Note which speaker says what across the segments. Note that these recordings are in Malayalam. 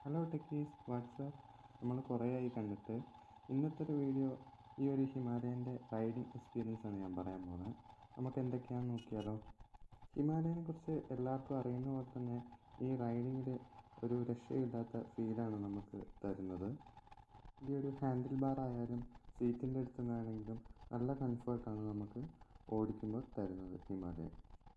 Speaker 1: ഹലോ ടെക്കീസ് വാട്സാപ്പ് നമ്മൾ കുറേ ആയി കണ്ടിട്ട് ഇന്നത്തെ ഒരു വീഡിയോ ഈ ഒരു ഹിമാലയൻ്റെ റൈഡിങ് എക്സ്പീരിയൻസ് ആണ് ഞാൻ പറയാൻ പോകുന്നത് നമുക്ക് എന്തൊക്കെയാണെന്ന് നോക്കിയാലോ ഹിമാലയനെ കുറിച്ച് എല്ലാവർക്കും അറിയുന്ന പോലെ തന്നെ ഈ റൈഡിങ്ങിൽ ഒരു രക്ഷയില്ലാത്ത ഫീലാണ് നമുക്ക് തരുന്നത് ഈ ഒരു ഹാൻഡിൽ ബാർ ആയാലും സീറ്റിൻ്റെ അടുത്ത് നിന്നാണെങ്കിലും നല്ല കംഫർട്ടാണ് നമുക്ക് ഓടിക്കുമ്പോൾ തരുന്നത് ഹിമാലയൻ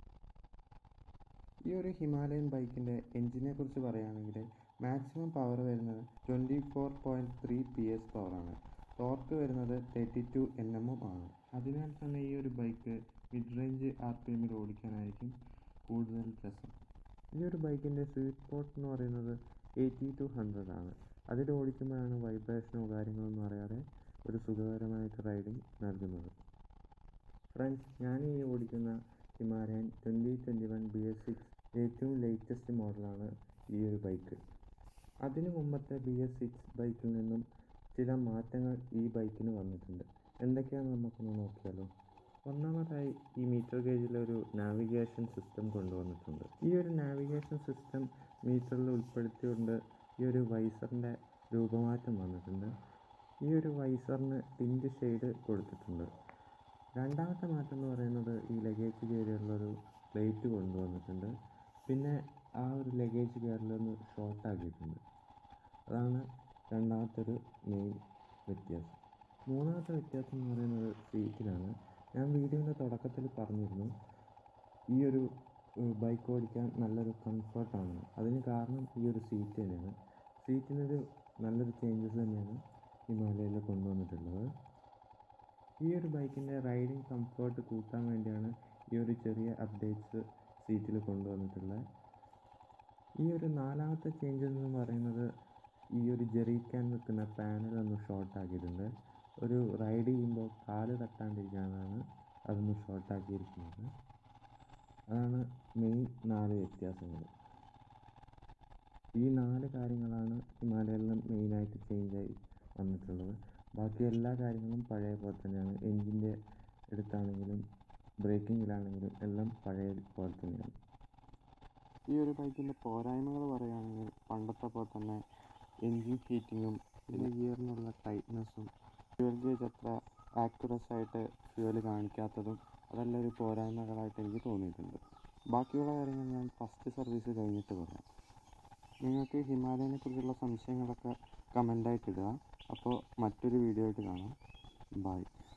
Speaker 1: ഈ ഒരു ഹിമാലയൻ ബൈക്കിൻ്റെ എൻജിനെ കുറിച്ച് പറയുകയാണെങ്കിൽ മാക്സിമം പവർ വരുന്നത് twenty four point three P S പവറാണ് ടോർക്ക് വരുന്നത് തേർട്ടി ടു എൻ എമ്മും ആണ് അതിനാൽ തന്നെ ഈ ഒരു bike mid range R P എമ്മിൽ ഓടിക്കാനായിരിക്കും കൂടുതൽ രസം ഈ ഒരു ബൈക്കിൻ്റെ സ്വീറ്റ് സ്പോട്ട് എന്ന് പറയുന്നത് എയ്റ്റി ടു ഹൺഡ്രഡ് ആണ് അതിൽ ഓടിക്കുമ്പോഴാണ് വൈബ്രേഷനോ കാര്യങ്ങളൊന്നും അറിയാതെ ഒരു സുഖകരമായിട്ട് റൈഡിങ് നൽകുന്നത് ഫ്രണ്ട്സ് ഞാൻ ഈ ഓടിക്കുന്ന Himalayan twenty twenty one B S six ഏറ്റവും ലേറ്റസ്റ്റ് മോഡലാണ് ഈ ഒരു ബൈക്ക് അതിനു മുമ്പത്തെ ബി എസ് സിക്സ് ബൈക്കിൽ നിന്നും ചില മാറ്റങ്ങൾ ഈ ബൈക്കിന് വന്നിട്ടുണ്ട് എന്തൊക്കെയാണെന്ന് നമുക്കൊന്ന് നോക്കിയാലോ ഒന്നാമതായി ഈ മീറ്റർ ഗേജിൽ ഒരു നാവിഗേഷൻ സിസ്റ്റം കൊണ്ടുവന്നിട്ടുണ്ട് ഈ ഒരു നാവിഗേഷൻ സിസ്റ്റം മീറ്ററിൽ ഉൾപ്പെടുത്തിക്കൊണ്ട് ഈ ഒരു വൈസറിൻ്റെ രൂപമാറ്റം വന്നിട്ടുണ്ട് ഈ ഒരു വൈസറിന് ടിൻറ്റ് ഷെയ്ഡ് കൊടുത്തിട്ടുണ്ട് രണ്ടാമത്തെ മാറ്റം എന്ന് പറയുന്നത് ഈ ലഗേജ് കയറിയുള്ളൊരു പ്ലേറ്റ് കൊണ്ടുവന്നിട്ടുണ്ട് പിന്നെ ആ ഒരു ലഗേജ് കയറിലൊന്ന് ഷോർട്ടാക്കിയിട്ടുണ്ട് അതാണ് രണ്ടാമത്തെ ഒരു മെയിൻ വ്യത്യാസം മൂന്നാമത്തെ വ്യത്യാസം എന്ന് പറയുന്നത് സീറ്റിലാണ് ഞാൻ വീഡിയോൻ്റെ തുടക്കത്തിൽ പറഞ്ഞിരുന്നു ഈ ഒരു ബൈക്ക് ഓടിക്കാൻ നല്ലൊരു കംഫർട്ടാണ് അതിന് കാരണം ഈ ഒരു സീറ്റ് തന്നെയാണ് സീറ്റിനൊരു നല്ലൊരു ചേഞ്ചസ് തന്നെയാണ് ഹിമാലയയിൽ കൊണ്ടുവന്നിട്ടുള്ളത് ഈ ഒരു ബൈക്കിൻ്റെ റൈഡിങ് കംഫർട്ട് കൂട്ടാൻ വേണ്ടിയാണ് ഈ ഒരു ചെറിയ അപ്ഡേറ്റ്സ് സീറ്റിൽ കൊണ്ടുവന്നിട്ടുള്ളത് ഈ ഒരു നാലാമത്തെ ചേഞ്ചസ് എന്ന് പറയുന്നത് ഈ ഒരു ജെറിക്കാൻ വെക്കുന്ന പാനൽ ഒന്ന് ഷോർട്ട് ആക്കിയിട്ടുണ്ട് ഒരു റൈഡ് ചെയ്യുമ്പോൾ കാല് തട്ടാണ്ടിരിക്കാനാണ് അതൊന്ന് ഷോർട്ട് ആക്കിയിരിക്കുന്നത് അതാണ് മെയിൻ നാല് വ്യത്യാസങ്ങൾ ഈ നാല് കാര്യങ്ങളാണ് ഹിമാലയയിലും മെയിനായിട്ട് ചേഞ്ചായി വന്നിട്ടുള്ളത് ബാക്കി എല്ലാ കാര്യങ്ങളും പഴയ പോലെ തന്നെയാണ് എൻജിൻ്റെ എടുത്താണെങ്കിലും ബ്രേക്കിങ്ങിലാണെങ്കിലും എല്ലാം പഴയ പോലെ തന്നെയാണ് ഈ ഒരു ബൈക്കിൻ്റെ പോരായ്മകൾ പറയുകയാണെങ്കിൽ പണ്ടത്തെ പോലെ തന്നെ എൻജിൻ ഹീറ്റിങ്ങും പിന്നെ ഗിയറിനുള്ള ടൈറ്റ്നസ്സും ഫ്യൂൽ ഗേജ് അത്ര ആക്യുറസ് ആയിട്ട് ഫ്യൂൽ കാണിക്കാത്തതും അതെല്ലാം ഒരു പോരായ്മകളായിട്ട് എനിക്ക് തോന്നിയിട്ടുണ്ട് ബാക്കിയുള്ള കാര്യങ്ങൾ ഞാൻ ഫസ്റ്റ് സർവീസ് കഴിഞ്ഞിട്ട് പറയാം നിങ്ങൾക്ക് ഹിമാലയനെ കുറിച്ചുള്ള സംശയങ്ങളൊക്കെ കമൻ്റായിട്ട് ഇടുക അപ്പോൾ മറ്റൊരു വീഡിയോ ആയിട്ട് കാണാം ബൈ